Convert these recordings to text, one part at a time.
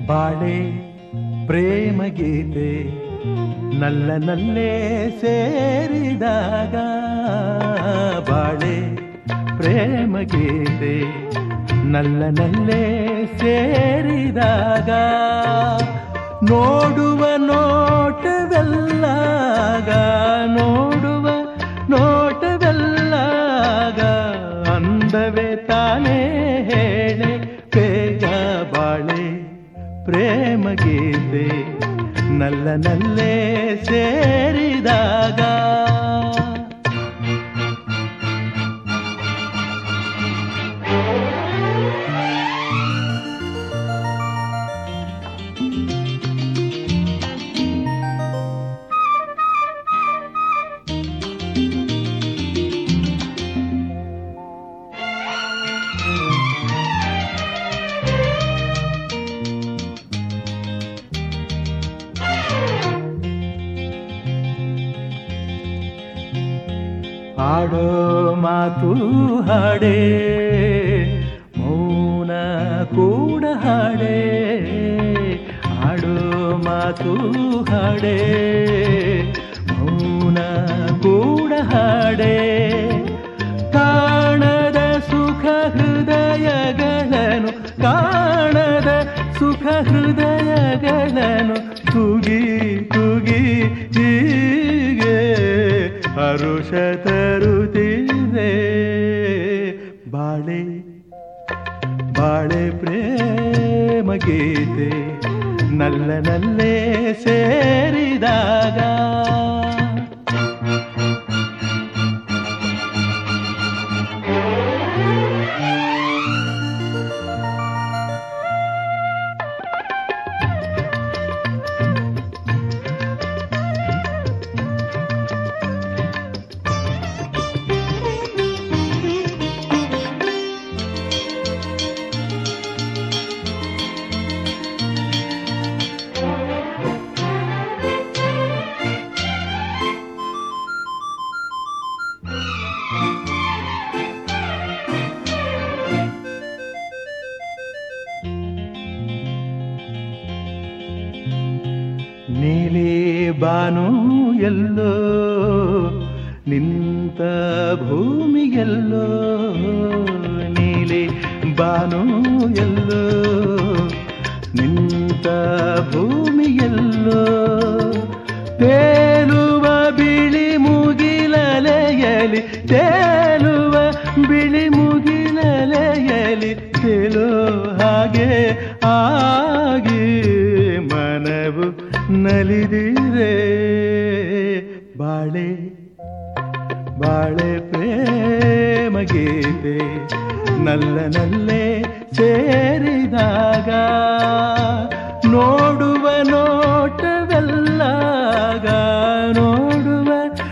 ಬಾಳೆ ಪ್ರೇಮ ಗೀತೆ ನಲ್ಲ ನಲ್ಲೇ ಸೇರಿದಾಗ ಬಾಳೆ ಪ್ರೇಮ ಗೀತೆ ನಲ್ಲ ನಲ್ಲೇ ಸೇರಿದಾಗ ನೋಡುವ ನೋಟವೆಲ್ಲಾಗ ನೋಡುವ ನೋಟವೆಲ್ಲಾಗ ಅಂದವೇ ತಾನೇ ಹೇಳೆ ಬೇಗ ಬಾಳೆ ಪ್ರೇಮ ಗೀತೆ ನಲ್ಲ ನಲ್ಲೇ ಸೇರಿದಾಗ ಹಾಡೋ ಮಾತು ಹಾಡೇ ಮೌನ ಕೂಡ ಹಾಡೇ ಹಾಡೋ ಮಾತು ಹಾಡೇ ಮೌನ ಕೂಡ ಹಾಡೇ ಕಾಣದ ಸುಖ ಹೃದಯಗಳನ್ನು ಕಾಣದ ಸುಖ ಹೃದಯಗಳನ್ನು ತುಗಿ ತುಗಿ ಹೀಗೆ ಹರುಷ ತರುತ್ತಿದೆ ಬಾಳೆ ಬಾಳೆ ಪ್ರೇಮ ಗೀತೆ ನಲ್ಲ ನಲ್ಲೇ ಸೇರಿದಾಗ ನೀಲಿ ಬಾನು ಎಲ್ಲೋ ನಿಂತ ಭೂಮಿಗೆಲ್ಲೋ ನೀಲಿ ಬಾನು ಎಲ್ಲೋ ನಿಂತ ಭೂಮಿಗೆಲ್ಲೋ ತೇಲುವ ಬಿಳಿ ಮುಗಿಲಲೆಯಲಿ ತೇಲುವ ಬಿಳಿ ಮುಗಿಲಲೆಯಲಿ ತೇಲೋ ಹಾಗೆ ಆಗಿ ಮನವು ನಲಿದಿರೆ ಬಾಳೆ ಬಾಳೆ ಪ್ರೇಮ ಗೀತೆ ನಲ್ಲ ನಲ್ಲೇ ಸೇರಿದಾಗ ನೋಡುವ ನೋಟವೆಲ್ಲಾಗ ನೋಡುವ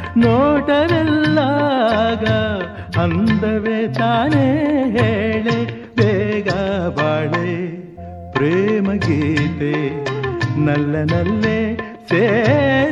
ನೋಟವೆಲ್ಲಾಗ ಅಂದವೇ ತಾನೇ ಹೇಳೆ ಬೇಗ ಬಾಳೆ ಪ್ರೇಮ ಗೀತೆ ನಲ್ಲ ನಲ್ಲೇ ಸೇ